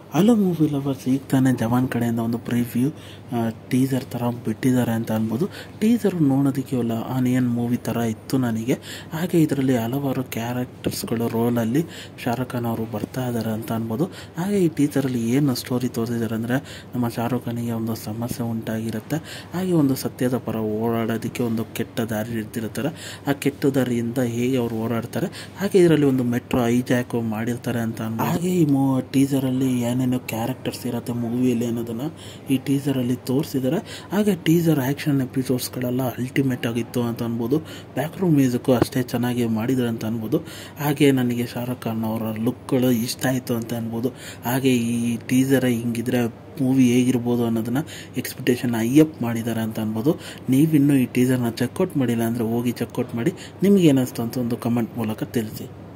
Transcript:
hello movie lovers ಈಗ ತಾನೇ ಜವಾನ್ ಕಡೆಯಿಂದ ಒಂದು ಪ್ರಿವ್ಯೂ ಟೀಸರ್ ಥರ ಬಿಟ್ಟಿದ್ದಾರೆ ಅಂತ ಅನ್ಬೋದು ಟೀಸರ್ ನೋಡೋದಕ್ಕೆ ಒಲ್ಲ ಆನಿಯನ್ ಮೂವಿ ಥರ ಇತ್ತು ನನಗೆ ಹಾಗೆ ಇದರಲ್ಲಿ ಹಲವಾರು ಕ್ಯಾರೆಕ್ಟರ್ಸ್ಗಳು ರೋಲಲ್ಲಿ ಶಾರುಖ್ ಖಾನ್ ಅವರು ಬರ್ತಾ ಇದ್ದಾರೆ ಅಂತ ಅನ್ಬೋದು ಹಾಗೆ ಈ ಟೀಸರಲ್ಲಿ ಏನು ಸ್ಟೋರಿ ತೋರಿಸಿದ್ದಾರೆ ಅಂದರೆ ನಮ್ಮ ಶಾರುಖ್ ಖಾನಿಗೆ ಒಂದು ಸಮಸ್ಯೆ ಉಂಟಾಗಿರುತ್ತೆ ಹಾಗೆ ಒಂದು ಸತ್ಯದ ಪರ ಓಡಾಡೋದಕ್ಕೆ ಒಂದು ಕೆಟ್ಟ ದಾರಿ ಹಿಡ್ದಿರ್ತಾರೆ ಆ ಕೆಟ್ಟ ದಾರಿಯಿಂದ ಹೇಗೆ ಅವರು ಓಡಾಡ್ತಾರೆ ಹಾಗೆ ಇದರಲ್ಲಿ ಒಂದು ಮೆಟ್ರೋ ಐಜಾಕ್ ಮಾಡಿರ್ತಾರೆ ಅಂತ ಅನ್ಬೋದು ಹಾಗೆ ಈ ಮೂ ಟೀಸರಲ್ಲಿ ಏನೇನೋ ಕ್ಯಾರೆಕ್ಟರ್ಸ್ ಇರುತ್ತೆ ಮೂವಿಯಲ್ಲಿ ಅನ್ನೋದನ್ನು ಈ ಟೀಸರಲ್ಲಿ ತೋರಿಸಿದ್ದಾರೆ ಹಾಗೆ ಟೀಸರ್ ಆ್ಯಕ್ಷನ್ ಎಪಿಸೋಡ್ಸ್ಗಳೆಲ್ಲ ಅಲ್ಟಿಮೇಟ್ ಆಗಿತ್ತು ಅಂತ ಅನ್ಬೋದು ಬ್ಯಾಕ್ಗ್ರೌಂಡ್ ಮ್ಯೂಸಿಕ್ಕು ಅಷ್ಟೇ ಚೆನ್ನಾಗಿ ಮಾಡಿದ್ದಾರೆ ಅಂತ ಅನ್ಬೋದು ಹಾಗೆ ನನಗೆ ಶಾರುಖ್ ಖಾನ್ ಅವರ ಲುಕ್ಗಳು ಇಷ್ಟ ಆಯಿತು ಅಂತ ಅನ್ಬೋದು ಹಾಗೆ ಈ ಟೀಸರೇ ಹಿಂಗಿದ್ರೆ ಮೂವಿ ಹೇಗಿರ್ಬೋದು ಅನ್ನೋದನ್ನು ಎಕ್ಸ್ಪೆಕ್ಟೇಷನ್ ಅಪ್ ಮಾಡಿದ್ದಾರೆ ಅಂತ ಅನ್ಬೋದು ನೀವಿನ್ನೂ ಈ ಟೀಸರ್ನ ಚೆಕ್ಔಟ್ ಮಾಡಿಲ್ಲ ಅಂದರೆ ಹೋಗಿ ಚೆಕ್ಔಟ್ ಮಾಡಿ ನಿಮ್ಗೆ ಏನಿಸ್ತು ಅಂತ ಒಂದು ಕಮೆಂಟ್ ಮೂಲಕ ತಿಳಿಸಿ